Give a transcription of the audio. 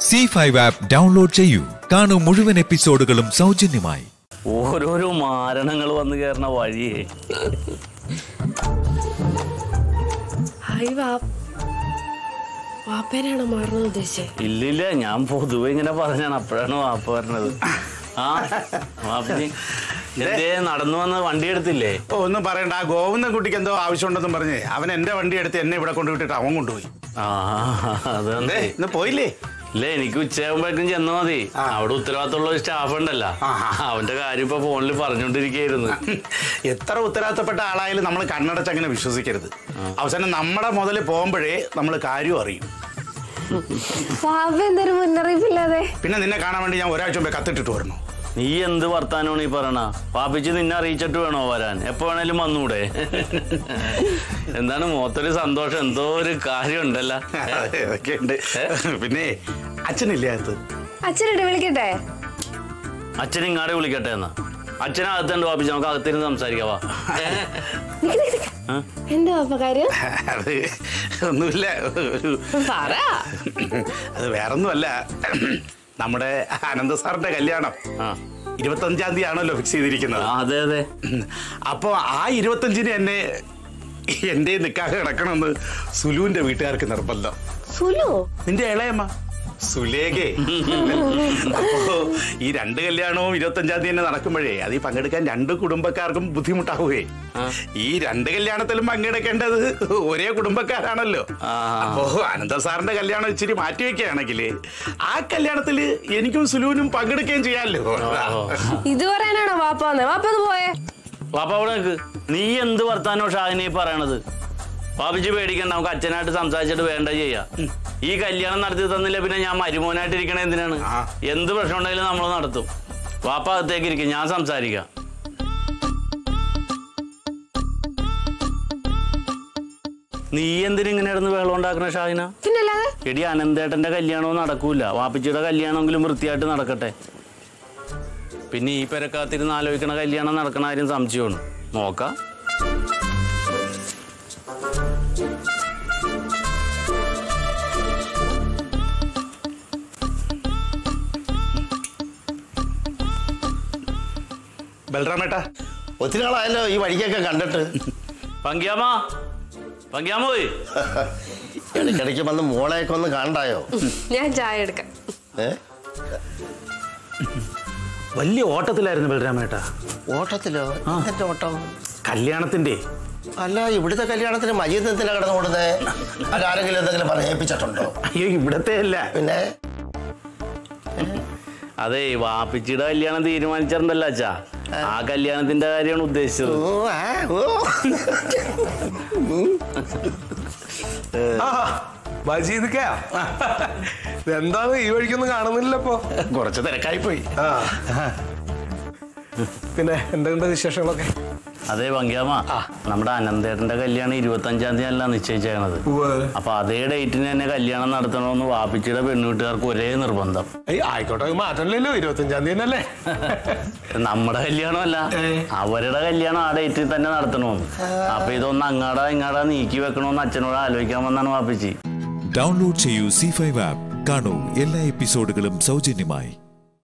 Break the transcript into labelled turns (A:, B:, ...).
A: C five app download ചെയ്യൂ കാണൂ മുഴുവൻ എപ്പിസോഡുകളും സൗജന്യമായി
B: ഓരോരോ മാരണങ്ങൾ വന്നു കയറുന്ന വഴിയേ
C: ഹായ് വാ വാപ്പേനാണോ മാറണമെന്ന് ഉദ്ദേശിച്ചത്
B: ഇല്ലില്ല ഞാൻ പൊതുവെ ഇങ്ങനെ പറഞ്ഞാണ് അപ്പോഴാണ് വാപ്പ പറഞ്ഞത് ആ വാപ്പി എന്തേ നടന്നു വന്ന് വണ്ടി എടുത്തില്ലേ
D: ഓ ഒന്നും പറയണ്ട ആ ഗോവിന്ദൻ കുട്ടിക്ക് എന്തോ ആവശ്യമുണ്ടെന്നും പറഞ്ഞേ അവൻ എന്റെ വണ്ടി എടുത്ത് എന്നെ ഇവിടെ കൊണ്ടുവിട്ടിട്ട് അവൻ കൊണ്ടുപോയി
B: ആ അതെ
D: ദേ, ഇന്ന് പോയില്ലേ
B: ഇല്ല എനിക്ക് ഉച്ചയാകുമ്പോഴേക്കും ചെന്നാ മതി അവിടെ ഉത്തരവാദിത്തമുള്ള ഒരു സ്റ്റാഫ് ഉണ്ടല്ലോ അവന്റെ കാര്യം ഇപ്പൊ ഫോണിൽ പറഞ്ഞോണ്ടിരിക്കായിരുന്നു
D: എത്ര ഉത്തരവാദിത്തപ്പെട്ട ആളായാലും നമ്മൾ കണ്ണടച്ച് അങ്ങനെ വിശ്വസിക്കരുത് അവസാനം നമ്മുടെ മുതൽ പോകുമ്പോഴേ നമ്മൾ കാര്യം അറിയും
C: വാപ്പ എന്തൊരു മുന്നറിയിപ്പില്ലാതെ
D: പിന്നെ നിന്നെ കാണാൻ വേണ്ടി ഞാൻ ഒരാഴ്ച മുമ്പേ കത്തിട്ടിട്ട് വരണം
B: നീ എന്ത് വർത്താനമാണ് ഈ പറയണ പാപ്പിച്ച് നിന്നെ അറിയിച്ചിട്ട് വേണോ വരാൻ എപ്പോ വേണേലും വന്നൂടെ എന്താണ് മുഖത്തൊരു സന്തോഷം എന്തോ ഒരു കാര്യം ഉണ്ടല്ലോ
D: അതെ, അതൊക്കെ ഉണ്ട് പിന്നെ അച്ഛനില്ലേ അകത്ത്
C: അച്ഛനിട്ട് വിളിക്കട്ടെ
B: അച്ഛൻ ഇങ്ങാടെ വിളിക്കട്ടെ എന്നാ അച്ഛനകത്തുണ്ട് പാപ്പിച്ച് നമുക്ക് അകത്തിരുന്ന് സംസാരിക്കാവാ
C: നിക്ക് നിക്ക് നിക്ക്. എന്താ വാപ്പ കാര്യം
D: അത് ഒന്നുമില്ല ഒരു
C: പറ
D: അത് വേറൊന്നുമല്ല നമ്മുടെ ആനന്ദ സാറിന്റെ കല്യാണം
B: ആ
D: ഇരുപത്തഞ്ചാം തീയതി ആണല്ലോ ഫിക്സ് ചെയ്തിരിക്കുന്നത്
B: ആ, അതെ അതെ
D: അപ്പൊ ആ ഇരുപത്തഞ്ചിന് എന്നെ എന്റെ നിക്കാഹ് കിടക്കണമെന്ന് സുലുവിന്റെ വീട്ടുകാർക്ക് നിർബന്ധം
C: സുലു
D: നിന്റെ ഇളയമ്മ സുലേഖേ അപ്പോ ഈ രണ്ട് കല്യാണവും ഇരുപത്തഞ്ചാം തീയതി തന്നെ നടക്കുമ്പോഴേ അത് ഈ പങ്കെടുക്കാൻ രണ്ട് കുടുംബക്കാർക്കും ബുദ്ധിമുട്ടാവുകയെ ഈ രണ്ട് കല്യാണത്തിലും പങ്കെടുക്കേണ്ടത് ഒരേ കുടുംബക്കാരാണല്ലോ
B: ആ.
D: അപ്പോ അനന്ത സാറിന്റെ കല്യാണം ഇച്ചിരി മാറ്റി വെക്കുകയാണെങ്കിൽ ആ കല്യാണത്തില് എനിക്കും സുലുവിനും പങ്കെടുക്കുകയും ചെയ്യാമല്ലോ
C: ഇത് പറയാനാണോ വാപ്പ വന്നത് വാപ്പ ഒന്ന് പോയേ
B: പാപ്പ അവിടെ നിൽക്ക് നീ എന്ത് വർത്താനോ ഷാഹിനി പറയണത് പാപ്പിച്ച് പേടിക്കണ്ട നമുക്ക് അച്ഛനായിട്ട് സംസാരിച്ചിട്ട് വേണ്ട ചെയ്യാം ഈ കല്യാണം നടത്തി തന്നില്ല പിന്നെ ഞാൻ മരുമോനായിട്ട് ഇരിക്കണ എന്തിനാണ്
D: ആ.
B: എന്ത് പ്രശ്നം ഉണ്ടെങ്കിലും നമ്മൾ നടത്തും പാപ്പ അകത്തേക്ക് ഇരിക്കും ഞാൻ സംസാരിക്കാം നീ എന്തിനാ ഇങ്ങനെ ഇടന്ന് വെള്ളം ഉണ്ടാക്കണ ഷാഹിന
C: പിന്നല്ലാതെ
B: എടി അനന്തേട്ടന്റെ കല്യാണവും നടക്കൂല വാപ്പിച്ചിയുടെ കല്യാണമെങ്കിലും വൃത്തിയായിട്ട് നടക്കട്ടെ പിന്നെ ഈ പെരക്കാത്തിരുന്ന് ആലോചിക്കണ കല്യാണം നടക്കണ കാര്യം സംശയമാണ് നോക്കാം
D: ബൽറാമേട്ടാ
E: ഒത്തിരി നാളായല്ലോ ഈ വഴിക്കൊക്കെ കണ്ടിട്ട്
B: പങ്കിയാമ പങ്കിയാമ പോയി
E: ഇടയ്ക്കിടയ്ക്ക് വന്ന് മോളെയൊക്കെ ഒന്ന് കാണണ്ടായോ
C: ഞാൻ ചായ എടുക്കാം
E: ഏ
D: വലിയ ഓട്ടത്തിലായിരുന്നു ബൽറാമേട്ടാ
E: ഓട്ടത്തിലോ എന്തിന്റെ ഓട്ടം
D: കല്യാണത്തിന്റെ
E: അല്ല ഇവിടുത്തെ കല്യാണത്തിന് മജീദ് എന്തിനാ കിടന്നു കൊടുത്തേ അതാരെങ്കിലും എന്തെങ്കിലും പറഞ്ഞ് ഏൽപ്പിച്ചിട്ടുണ്ടോ
D: അയ്യോ ഇവിടത്തെ അല്ല
E: പിന്നെ
B: അതെ വാപ്പിച്ചിയുടെ കല്യാണം തീരുമാനിച്ചിട്ടുണ്ടല്ലോ അച്ഛാ ആ കല്യാണത്തിന്റെ കാര്യമാണ് ഉദ്ദേശിച്ചത്
E: ഓ ആ ഓ
F: മജീദിക്കാ എന്താണ് ഈ വഴിക്കൊന്നും കാണുന്നില്ലപ്പോ
D: കുറച്ച് തിരക്കായി പോയി
F: ആ പിന്നെ എന്തുണ്ട് വിശേഷങ്ങളൊക്കെ
B: അതെ പങ്കിയാമ നമ്മുടെ അനന്തേട്ടന്റെ കല്യാണം ഇരുപത്തി അഞ്ചാം തീയതി അല്ല നിശ്ചയിച്ചേക്കണത് അപ്പൊ അതേ ഡേറ്റിന് തന്നെ കല്യാണം നടത്തണമെന്ന് വാപ്പിച്ചിയുടെ പെണ്ണുവീട്ടുകാർക്ക് ഒരേ നിർബന്ധം
F: ഏയ് ആയിക്കോട്ടെ അത് മാറ്റമില്ലല്ലോ ഇരുപത്തഞ്ചാം തീയതി അല്ലേ
B: നമ്മുടെ കല്യാണമല്ല അവരുടെ കല്യാണം ആ ഡേറ്റിൽ തന്നെ നടത്തണമെന്ന് അപ്പൊ ഇതൊന്ന് അങ്ങാടാ ഇങ്ങാടാ നീക്കി വെക്കണമെന്ന് അച്ഛനോട് ആലോചിക്കാൻ വന്നാണ് വാപ്പിച്ചി
A: ഡൗൺലോഡ് ചെയ്യൂ സി ഫൈവ് ആപ്പ് കാണൂ എല്ലാ എപ്പിസോഡുകളും സൗജന്യമായി